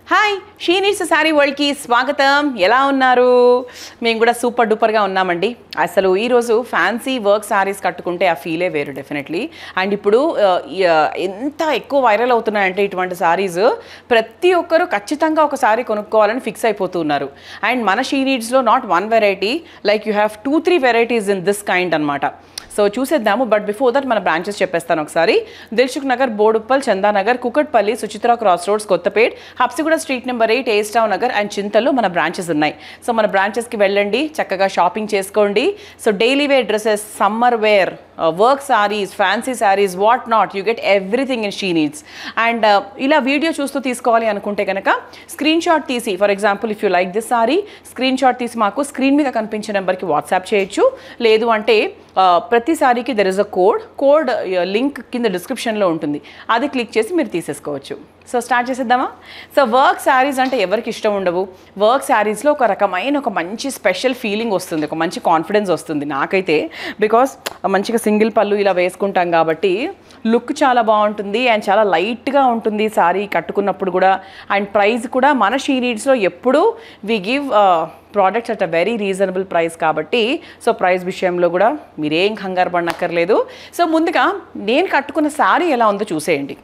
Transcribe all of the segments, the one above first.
hi she needs saree వరల్డ్కి స్వాగతం ఎలా ఉన్నారు మేము కూడా సూపర్ డూపర్గా ఉన్నామండి అసలు ఈరోజు ఫ్యాన్సీ వర్క్ శారీస్ కట్టుకుంటే ఆ ఫీలే వేరు డెఫినెట్లీ అండ్ ఇప్పుడు ఆ, ఈ, ఆ, ఎంత ఎక్కువ వైరల్ అవుతున్నాయంటే ఇటువంటి శారీస్ ప్రతి ఒక్కరు ఖచ్చితంగా ఒక శారీ కొనుక్కోవాలని ఫిక్స్ అయిపోతున్నారు అండ్ మన షీ నీడ్స్లో not one variety like you have two three varieties in this kind అనమాట సో చూసేద్దాము బట్ బిఫోర్ దట్ మన బ్రాంచెస్ చెప్పేస్తాను ఒకసారి Dilsukhnagar Boduppal Chandanagar Kukatpally Suchitra cross roads Kothapet Habsiguda street number eight ఏస్టావ్ నగర్ అండ్ చింతల్లో మన బ్రాంచెస్ ఉన్నాయి సో మన బ్రాంచెస్కి వెళ్ళండి చక్కగా షాపింగ్ చేసుకోండి so daily wear dresses summer wear work sarees fancy sarees what not you get everything in she needs and ఇలా వీడియో చూస్తూ తీసుకోవాలి అనుకుంటే కనుక స్క్రీన్ షాట్ తీసి for example if you like this saree screen shot తీసి మాకు స్క్రీన్ మీద కనిపించే నెంబర్కి వాట్సాప్ చేయొచ్చు లేదు అంటే ఆ, ప్రతి సారీకి there is a code code link కింద డిస్క్రిప్షన్లో ఉంటుంది అది క్లిక్ చేసి మీరు తీసేసుకోవచ్చు సో స్టార్ట్ చేసేద్దామా సో వర్క్ శారీస్ అంటే ఎవరికి ఇష్టం ఉండవు వర్క్ శారీస్లో ఒక రకమైన ఒక మంచి స్పెషల్ ఫీలింగ్ వస్తుంది ఒక మంచి కాన్ఫిడెన్స్ వస్తుంది నాకైతే బికాస్ మంచిగా సింగిల్ పళ్ళు ఇలా వేసుకుంటాం కాబట్టి లుక్ చాలా బాగుంటుంది అండ్ చాలా లైట్గా ఉంటుంది శారీ కట్టుకున్నప్పుడు కూడా అండ్ ప్రైస్ కూడా మన షీ నీడ్స్లో ఎప్పుడూ we give products at a very reasonable price కాబట్టి సో ప్రైస్ విషయంలో కూడా మీరేం కంగారు పడనక్కర్లేదు సో ముందుగా నేను కట్టుకున్న శారీ ఎలా ఉందో చూసేయండి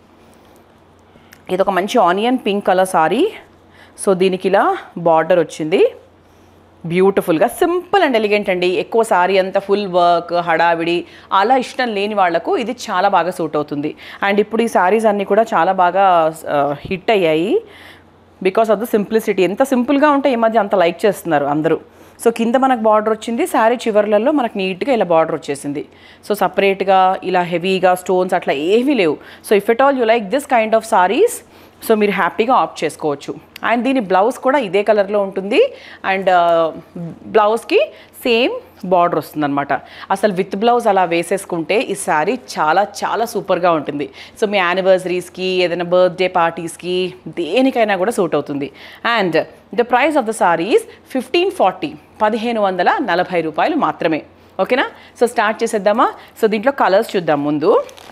ఇది ఒక మంచి onion pink colour saree so దీనికి ఇలా బార్డర్ వచ్చింది బ్యూటిఫుల్గా సింపుల్ అండ్ ఎలిగెంట్ అండి ఎక్కువ సారీ అంతా ఫుల్ వర్క్ హడావిడి అలా ఇష్టం లేని వాళ్లకు ఇది చాలా బాగా సూట్ అవుతుంది అండ్ ఇప్పుడు ఈ సారీస్ అన్నీ కూడా చాలా బాగా హిట్ అయ్యాయి బికాస్ ఆఫ్ ద సింప్లిసిటీ ఎంత సింపుల్గా ఉంటే ఈ మధ్య అంత లైక్ చేస్తున్నారు అందరూ సో కింద మనకు బార్డర్ వచ్చింది శారీ చివర్లలో మనకు నీట్గా ఇలా బార్డర్ వచ్చేసింది సో సపరేట్గా ఇలా హెవీగా స్టోన్స్ అట్లా ఏమీ లేవు so if at all you like this kind of sarees so మీరు హ్యాపీగా ఆప్ట్ చేసుకోవచ్చు అండ్ దీని బ్లౌజ్ కూడా ఇదే కలర్లో ఉంటుంది అండ్ బ్లౌజ్కి సేమ్ బార్డర్ వస్తుందన్నమాట అసలు విత్ బ్లౌజ్ అలా వేసేసుకుంటే ఈ శారీ చాలా చాలా సూపర్గా ఉంటుంది సో మీ యానివర్సరీస్కి ఏదైనా బర్త్డే పార్టీస్కి దేనికైనా కూడా సూట్ అవుతుంది and the price of the sarees fifteen forty పదిహేను వందల నలభై రూపాయలు మాత్రమే ఓకేనా సో స్టార్ట్ చేసేద్దామా సో దీంట్లో కలర్స్ చూద్దాం ముందు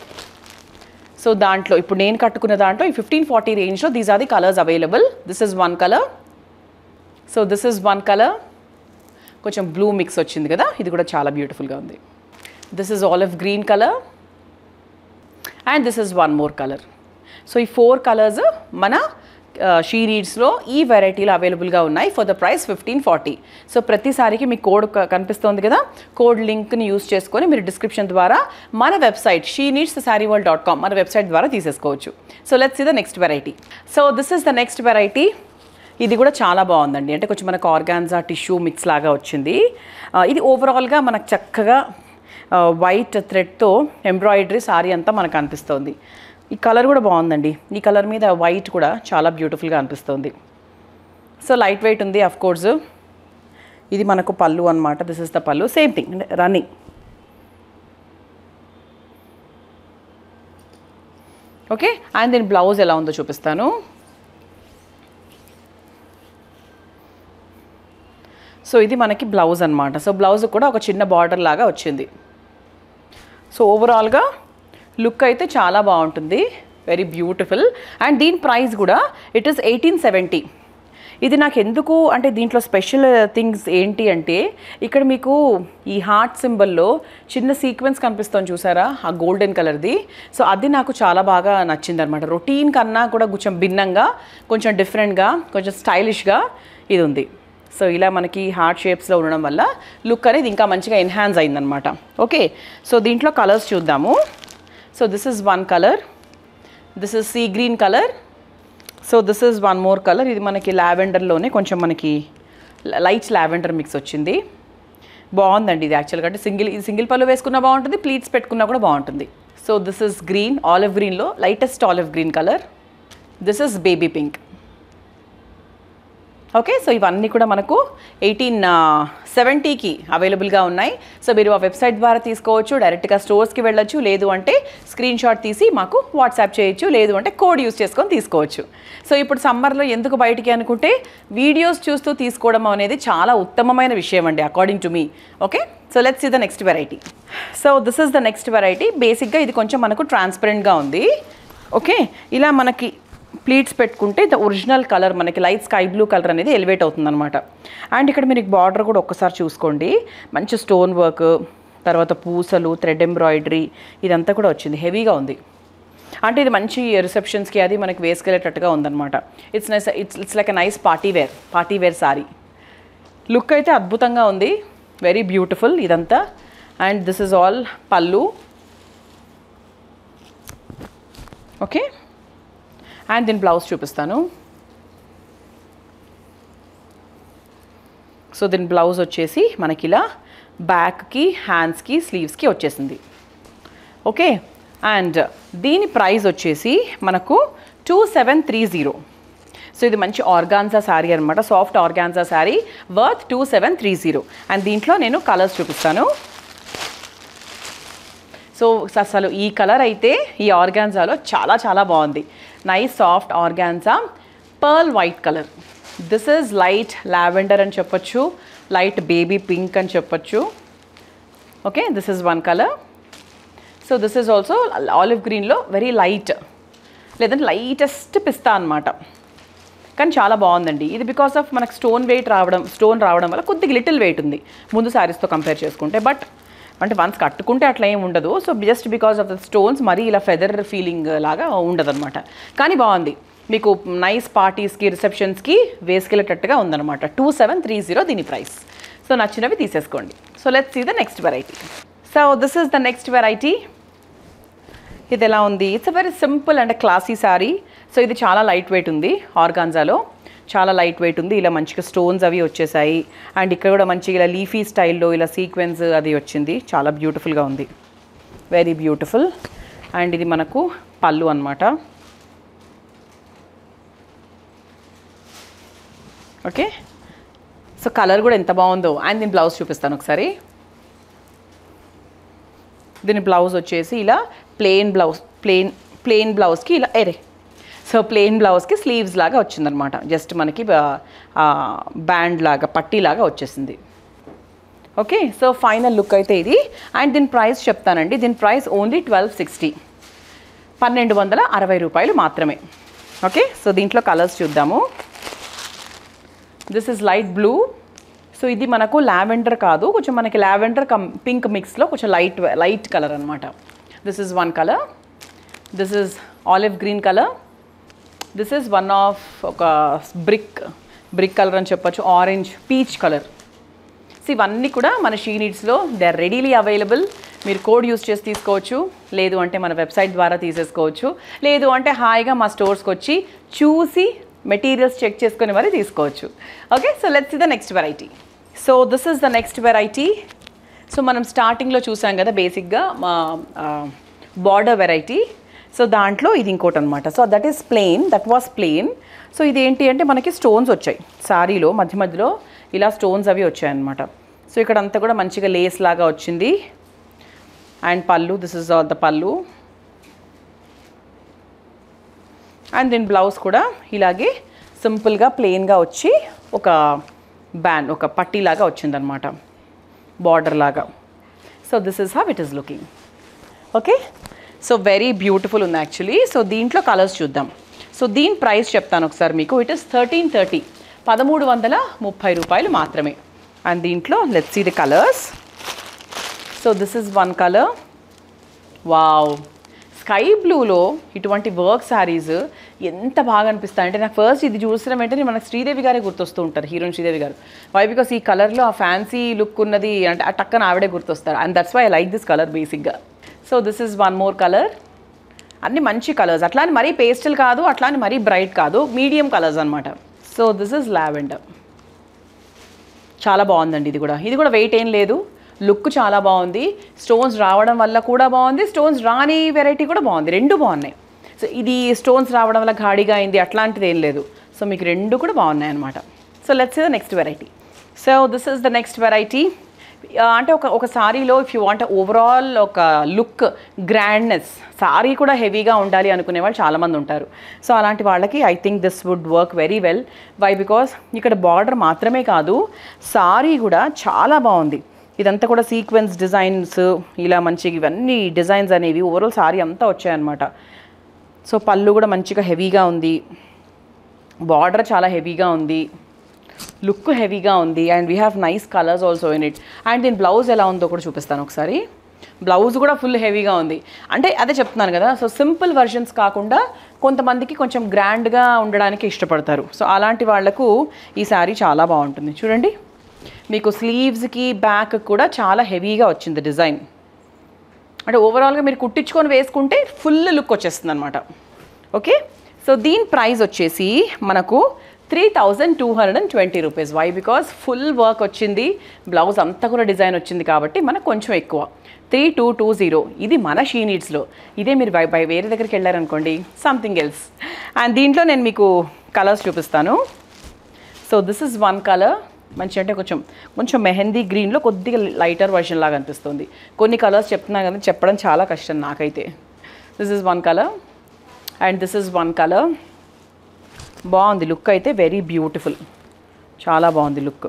సో దాంట్లో ఇప్పుడు నేను కట్టుకున్న దాంట్లో ఈ ఫిఫ్టీన్ ఫార్టీ రేంజ్లో these are the colours available this is one colour so this is one colour కొంచెం బ్లూ మిక్స్ వచ్చింది కదా ఇది కూడా చాలా బ్యూటిఫుల్గా ఉంది this is olive green colour and this is one more colour so ఈ ఫోర్ కలర్స్ మన షీ నీడ్స్లో ఈ వెరైటీలో అవైలబుల్గా ఉన్నాయి for the price fifteen forty so ప్రతిసారికి మీ కోడ్ క- కనిపిస్తోంది కదా కోడ్ లింక్ని యూస్ చేసుకొని మీరు డిస్క్రిప్షన్ ద్వారా మన website she needs saree world dot com మన వెబ్సైట్ ద్వారా తీసేసుకోవచ్చు so let's see the next variety so this is the next variety ఇది కూడా చాలా బాగుందండి అంటే కొంచెం మనకు ఆర్గాన్జా టిష్యూ మిక్స్ లాగా వచ్చింది ఆ, ఇది ఓవరాల్గా మనకు చక్కగా వైట్ థ్రెడ్తో ఎంబ్రాయిడరీ సారీ అంతా మనకు అనిపిస్తోంది ఈ కలర్ కూడా బాగుందండి ఈ కలర్ మీద వైట్ కూడా చాలా బ్యూటిఫుల్గా అనిపిస్తుంది సో లైట్ వెయిట్ ఉంది అఫ్ కోర్స్ ఇది మనకు పళ్ళు అనమాట this is the pallu same thing running okay and దీని బ్లౌజ్ ఎలా ఉందో చూపిస్తాను సో ఇది మనకి బ్లౌజ్ అనమాట సో బ్లౌజ్ కూడా ఒక చిన్న బార్డర్ లాగా వచ్చింది సో ఓవరాల్గా లుక్ అయితే చాలా బాగుంటుంది వెరీ బ్యూటిఫుల్ అండ్ దీని ప్రైస్ కూడా ఇట్ ఈస్ ఎయిటీన్ సెవెంటీ ఇది నాకు ఎందుకు అంటే దీంట్లో స్పెషల్ థింగ్స్ ఏంటి అంటే ఇక్కడ మీకు ఈ హార్ట్ సింబల్లో చిన్న సీక్వెన్స్ కనిపిస్తుంది చూసారా ఆ గోల్డెన్ కలర్ది సో అది నాకు చాలా బాగా నచ్చింది అనమాట రొటీన్ కన్నా కూడా కొంచెం భిన్నంగా కొంచెం డిఫరెంట్గా కొంచెం స్టైలిష్గా ఇది ఉంది సో ఇలా మనకి హార్ట్ షేప్స్లో ఉండడం వల్ల లుక్ అనేది ఇంకా మంచిగా ఎన్హాన్స్ అయిందనమాట ఓకే సో దీంట్లో కలర్స్ చూద్దాము so this is one colour this is sea green colour so this is one more colour ఇది మనకి లావెండర్లోనే కొంచెం మనకి లైట్స్ లావెండర్ మిక్స్ వచ్చింది బాగుందండి ఇది యాక్చువల్గా అంటే సింగిల్ ఇది సింగిల్ పళ్ళు వేసుకున్నా బాగుంటుంది ప్లీట్స్ పెట్టుకున్నా కూడా బాగుంటుంది so this is green olive గ్రీన్లో lightest olive green colour this is baby pink okay so ఇవన్నీ కూడా మనకు ఎయిటీన్ సెవెంటీకి అవైలబుల్గా ఉన్నాయి సో మీరు ఆ వెబ్సైట్ ద్వారా తీసుకోవచ్చు డైరెక్ట్గా స్టోర్స్కి వెళ్ళొచ్చు లేదు అంటే స్క్రీన్ షాట్ తీసి మాకు వాట్సాప్ చేయొచ్చు లేదు అంటే కోడ్ యూస్ చేసుకొని తీసుకోవచ్చు సో ఇప్పుడు సమ్మర్లో ఎందుకు బయటికి అనుకుంటే వీడియోస్ చూస్తూ తీసుకోవడం అనేది చాలా ఉత్తమమైన విషయం అండి అకార్డింగ్ టు మీ okay so let's see the next variety so this is the next variety బేసిక్గా ఇది కొంచెం మనకు ట్రాన్స్పరెంట్గా ఉంది ఓకే ఇలా మనకి ప్లీట్స్ పెట్టుకుంటే ద ఒరిజినల్ కలర్ మనకి లైట్ స్కై బ్లూ కలర్ అనేది ఎలివేట్ అవుతుంది అనమాట అండ్ ఇక్కడ మీరు బార్డర్ కూడా ఒక్కసారి చూసుకోండి మంచి స్టోన్ వర్క్ తర్వాత పూసలు థ్రెడ్ ఎంబ్రాయిడరీ ఇదంతా కూడా వచ్చింది హెవీగా ఉంది అంటే ఇది మంచి రిసెప్షన్స్కి అది మనకి వేసుకెళ్ళేటట్టుగా ఉందన్నమాట it's nice it's it's like a nice party wear party wear saree look అయితే అద్భుతంగా ఉంది వెరీ బ్యూటిఫుల్ ఇదంతా and this is all pallu okay and దీని బ్లౌజ్ చూపిస్తాను సో దీని బ్లౌజ్ వచ్చేసి మనకి ఇలా బ్యాక్కి హ్యాండ్స్కి స్లీవ్స్కి వచ్చేసింది ఓకే అండ్ దీని ప్రైస్ వచ్చేసి మనకు two seven three zero so ఇది మంచి ఆర్గాన్జా శారీ అనమాట soft organza saree worth two seven three zero and దీంట్లో నేను కలర్స్ చూపిస్తాను సో అసలు ఈ కలర్ అయితే ఈ ఆర్గాన్జాలో చాలా చాలా బాగుంది nice soft organza pearl white colour this is light lavender అని చెప్పొచ్చు లైట్ బేబీ పింక్ అని చెప్పొచ్చు okay this is one colour so this is also olive గ్రీన్లో వెరీ లైట్ లేదంటే లైటెస్ట్ పిస్తా అనమాట కానీ చాలా బాగుందండి ఇది బికాస్ ఆఫ్ మనకు స్టోన్ వెయిట్ రావడం స్టోన్ రావడం వల్ల కొద్దిగా లిటిల్ వెయిట్ ఉంది ముందు శారీస్తో కంపేర్ చేసుకుంటే బట్ అంటే వన్స్ కట్టుకుంటే అట్లా ఏం ఉండదు so just because of the stones మరీ ఇలా ఫెదర్ ఫీలింగ్ లాగా ఉండదు అనమాట కానీ బాగుంది మీకు నైస్ పార్టీస్కి రిసెప్షన్స్కి వేసుకెళ్ళేటట్టుగా ఉందన్నమాట టూ సెవెన్ త్రీ జీరో దీని ప్రైస్ సో నచ్చినవి తీసేసుకోండి so let's see the next variety so this is the next variety ఇది ఎలా ఉంది it's a very simple and classy saree so ఇది చాలా లైట్ వెయిట్ ఉంది ఆర్గాన్జాలో చాలా లైట్ వెయిట్ ఉంది ఇలా మంచిగా స్టోన్స్ అవి వచ్చేసాయి అండ్ ఇక్కడ కూడా మంచిగా ఇలా లీఫీ స్టైల్లో ఇలా సీక్వెన్స్ అది వచ్చింది చాలా బ్యూటిఫుల్గా ఉంది వెరీ బ్యూటిఫుల్ అండ్ ఇది మనకు పళ్ళు అనమాట ఓకే సో కలర్ కూడా ఎంత బాగుందో అండ్ దీని బ్లౌజ్ చూపిస్తాను ఒకసారి దీని బ్లౌజ్ వచ్చేసి ఇలా ప్లెయిన్ బ్లౌజ్ ప్లెయిన్ ప్లెయిన్ బ్లౌజ్కి ఇలా ఎరే సో ప్లెయిన్ బ్లౌజ్కి స్లీవ్స్ లాగా వచ్చిందనమాట జస్ట్ మనకి బ్యాండ్ లాగా పట్టీ లాగా వచ్చేసింది ఓకే సో ఫైనల్ లుక్ అయితే ఇది అండ్ దీని ప్రైస్ చెప్తానండి దీని ప్రైస్ ఓన్లీ ట్వెల్వ్ సిక్స్టీ పన్నెండు వందల అరవై రూపాయలు మాత్రమే ఓకే సో దీంట్లో కలర్స్ చూద్దాము this is light blue so ఇది మనకు లావెండర్ కాదు కొంచెం మనకి లావెండర్ కమ్ పింక్ మిక్స్లో కొంచెం లైట్ లైట్ కలర్ అనమాట this is one colour this is olive green colour this is one of ఒక బ్రిక్ బ్రిక్ కలర్ అని చెప్పొచ్చు ఆరెంజ్ పీచ్ కలర్ సో ఇవన్నీ కూడా మన షీ నీడ్స్లో దే ఆర్ రెడీలీ అవైలబుల్ మీరు కోడ్ యూస్ చేసి తీసుకోవచ్చు లేదు అంటే మన వెబ్సైట్ ద్వారా తీసేసుకోవచ్చు లేదు అంటే హాయిగా మా స్టోర్స్కి వచ్చి చూసి మెటీరియల్స్ చెక్ చేసుకొని మరి తీసుకోవచ్చు okay so let's the next variety so this is the next variety so మనం స్టార్టింగ్లో చూసాం కదా బేసిక్గా మా బార్డర్ వెరైటీ సో దాంట్లో ఇది ఇంకోటి అనమాట so that is plain that was plain so ఇది ఏంటి అంటే మనకి స్టోన్స్ వచ్చాయి సారీలో మధ్య మధ్యలో ఇలా స్టోన్స్ అవి వచ్చాయన్నమాట సో ఇక్కడ అంతా కూడా మంచిగా లేస్ లాగా వచ్చింది and pallu this is all the pallu and దీని బ్లౌజ్ కూడా ఇలాగే సింపుల్గా ప్లెయిన్గా వచ్చి ఒక బ్యాన్ ఒక పట్టీలాగా వచ్చిందనమాట బార్డర్ లాగా so this is how it is looking okay so very beautiful ఉంది యాక్చువల్లీ సో దీంట్లో కలర్స్ చూద్దాం సో దీని ప్రైస్ చెప్తాను ఒకసారి మీకు ఇట్ ఇస్ థర్టీన్ థర్టీ పదమూడు వందల ముప్పై రూపాయలు మాత్రమే అండ్ దీంట్లో let's see the colours so this is one colour wow sky బ్లూలో ఇటువంటి వర్క్ శారీస్ ఎంత బాగా అనిపిస్తాయి అంటే నాకు ఫస్ట్ ఇది చూసిన వెంటనే మనకు శ్రీదేవి గారే గుర్తొస్తూ ఉంటారు హీరోయిన్ శ్రీదేవి గారు వై బికాస్ ఈ కలర్లో ఆ ఫ్యాన్సీ లుక్ ఉన్నది అంటే ఆ టక్కన ఆవిడే గుర్తొస్తారు and that's why I like this colour బేసిక్గా so this is one more colour అన్ని మంచి కలర్స్ అట్లా అని మరీ పేస్టల్ కాదు అట్లా అని మరీ బ్రైట్ కాదు మీడియం కలర్స్ అనమాట సో దిస్ ఇస్ లావెండర్ చాలా బాగుందండి ఇది కూడా ఇది కూడా వెయిట్ ఏం లేదు లుక్ చాలా బాగుంది స్టోన్స్ రావడం వల్ల కూడా బాగుంది స్టోన్స్ రాని వెరైటీ కూడా బాగుంది రెండు బాగున్నాయి సో ఇది స్టోన్స్ రావడం వల్ల గాడిగా అయింది అట్లాంటిది ఏం లేదు సో మీకు రెండు కూడా బాగున్నాయి అనమాట so let's the next variety so this is the next variety అంటే ఒక ఒక సారీలో ఇఫ్ యూ వాంట్ ఓవరాల్ ఒక లుక్ గ్రాండ్నెస్ సారీ కూడా హెవీగా ఉండాలి అనుకునే వాళ్ళు చాలామంది ఉంటారు సో అలాంటి వాళ్ళకి I think this would work very well why because ఇక్కడ బార్డర్ మాత్రమే కాదు సారీ కూడా చాలా బాగుంది ఇదంతా కూడా సీక్వెన్స్ డిజైన్స్ ఇలా మంచిగా ఇవన్నీ డిజైన్స్ అనేవి ఓవరాల్ సారీ అంతా వచ్చాయన్నమాట సో పళ్ళు కూడా మంచిగా హెవీగా ఉంది బార్డర్ చాలా హెవీగా ఉంది లుక్ హెవీగా ఉంది and we have nice colours also in it and దీని బ్లౌజ్ ఎలా ఉందో కూడా చూపిస్తాను ఒకసారి బ్లౌజ్ కూడా ఫుల్ హెవీగా ఉంది అంటే అదే చెప్తున్నాను కదా సో సింపుల్ వర్షన్స్ కాకుండా కొంతమందికి కొంచెం గ్రాండ్గా ఉండడానికి ఇష్టపడతారు సో అలాంటి వాళ్లకు ఈ శారీ చాలా బాగుంటుంది చూడండి మీకు స్లీవ్స్కి బ్యాక్ కూడా చాలా హెవీగా వచ్చింది డిజైన్ అంటే ఓవరాల్గా మీరు కుట్టించుకొని వేసుకుంటే ఫుల్ లుక్ వచ్చేస్తుంది అనమాట ఓకే సో దీని ప్రైస్ వచ్చేసి మనకు three thousand two hundred and twenty rupees why because full work వచ్చింది బ్లౌజ్ అంతా కూడా డిజైన్ వచ్చింది కాబట్టి మనకు కొంచెం ఎక్కువ త్రీ టూ టూ జీరో ఇది మన షీ నీడ్స్లో ఇదే మీరు బై బై వేరే దగ్గరికి వెళ్ళారనుకోండి సంథింగ్ ఎల్స్ అండ్ దీంట్లో నేను మీకు కలర్స్ చూపిస్తాను so this is one colour మంచి అంటే కొంచెం కొంచెం మెహందీ గ్రీన్లో కొద్దిగా లైటర్ వర్షన్ లాగా అనిపిస్తుంది కొన్ని కలర్స్ చెప్తున్నాను కదా చెప్పడం చాలా కష్టం నాకైతే this is one colour and this is one colour బాగుంది లుక్ అయితే వెరీ బ్యూటిఫుల్ చాలా బాగుంది look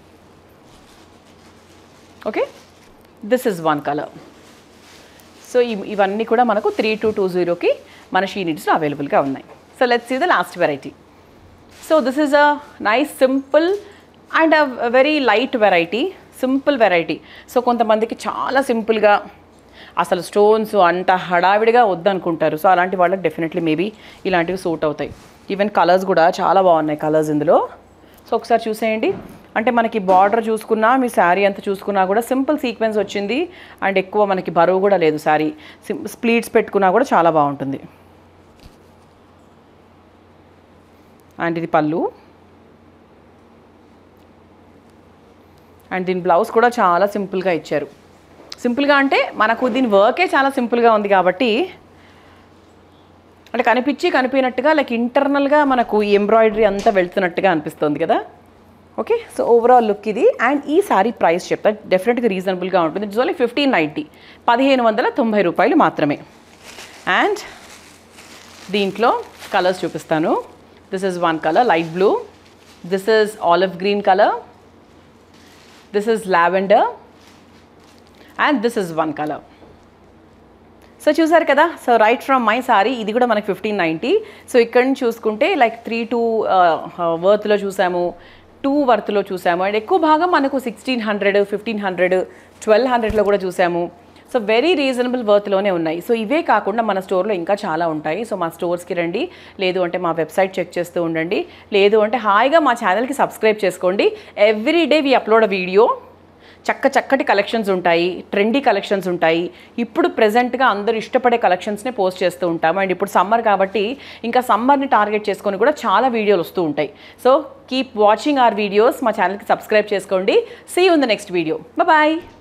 okay this is one colour so ఇవ్- ఇవన్నీ కూడా మనకు త్రీ టూ టూ జీరోకి మన షీ నీడ్స్లో అవైలబుల్గా ఉన్నాయి so let's see the last variety so this is a nice simple and a very light variety simple variety so కొంతమందికి చాలా సింపుల్గా అసలు స్టోన్స్ అంత హడావిడిగా వద్దనుకుంటారు సో అలాంటి వాళ్ళకి డెఫినెట్లీ మేబీ ఇలాంటివి సూట్ అవుతాయి ఈవెన్ కలర్స్ కూడా చాలా బాగున్నాయి కలర్స్ ఇందులో సో ఒకసారి చూసేయండి అంటే మనకి బార్డర్ చూసుకున్నా మీ శారీ అంతా చూసుకున్నా కూడా సింపుల్ సీక్వెన్స్ వచ్చింది అండ్ ఎక్కువ మనకి బరువు కూడా లేదు శారీ స్ప్లీట్స్ పెట్టుకున్నా కూడా చాలా బాగుంటుంది అండ్ ఇది పళ్ళు అండ్ దీని బ్లౌజ్ కూడా చాలా సింపుల్గా ఇచ్చారు సింపుల్గా అంటే మనకు దీని వర్కే చాలా సింపుల్గా ఉంది కాబట్టి అంటే కనిపించి కనిపినట్టుగా లైక్ ఇంటర్నల్గా మనకు ఈ ఎంబ్రాయిడరీ అంతా వెళ్తున్నట్టుగా అనిపిస్తుంది కదా ఓకే సో ఓవరాల్ లుక్ ఇది అండ్ ఈ సారీ ప్రైస్ చెప్తా డెఫినెట్గా రీజనబుల్గా ఉంటుంది ఇట్స్ ఓన్లీ ఫిఫ్టీన్ నైంటీ పదిహేను వందల తొంభై రూపాయలు మాత్రమే అండ్ దీంట్లో కలర్స్ చూపిస్తాను this is one colour light blue this is olive green colour this is lavender and this is one colour so చూసారు కదా so right from my sari ఇది కూడా మనకి ఫిఫ్టీన్ నైంటీ సో ఇక్కడ నుంచి చూసుకుంటే లైక్ త్రీ టూ వర్త్లో చూసాము టూ వర్త్లో చూసాము అండ్ ఎక్కువ భాగం మనకు sixteen hundred fifteen hundred twelve హండ్రెడ్లో కూడా చూసాము సో వెరీ రీజనబుల్ వర్త్లోనే ఉన్నాయి సో ఇవే కాకుండా మన స్టోర్లో ఇంకా చాలా ఉంటాయి సో మా స్టోర్స్కి రండి లేదు అంటే మా వెబ్సైట్ చెక్ చేస్తూ ఉండండి లేదు అంటే హాయిగా మా ఛానల్కి సబ్స్క్రైబ్ చేసుకోండి every day we upload a video చక్క చక్కటి కలెక్షన్స్ ఉంటాయి ట్రెండీ కలెక్షన్స్ ఉంటాయి ఇప్పుడు ప్రెజెంట్గా అందరూ ఇష్టపడే కలెక్షన్స్నే పోస్ట్ చేస్తూ ఉంటాము అండ్ ఇప్పుడు సమ్మర్ కాబట్టి ఇంకా సమ్మర్ని టార్గెట్ చేసుకొని కూడా చాలా వీడియోలు వస్తూ ఉంటాయి so keep watching our videos మా ఛానల్కి సబ్స్క్రైబ్ చేసుకోండి see you in the next video bye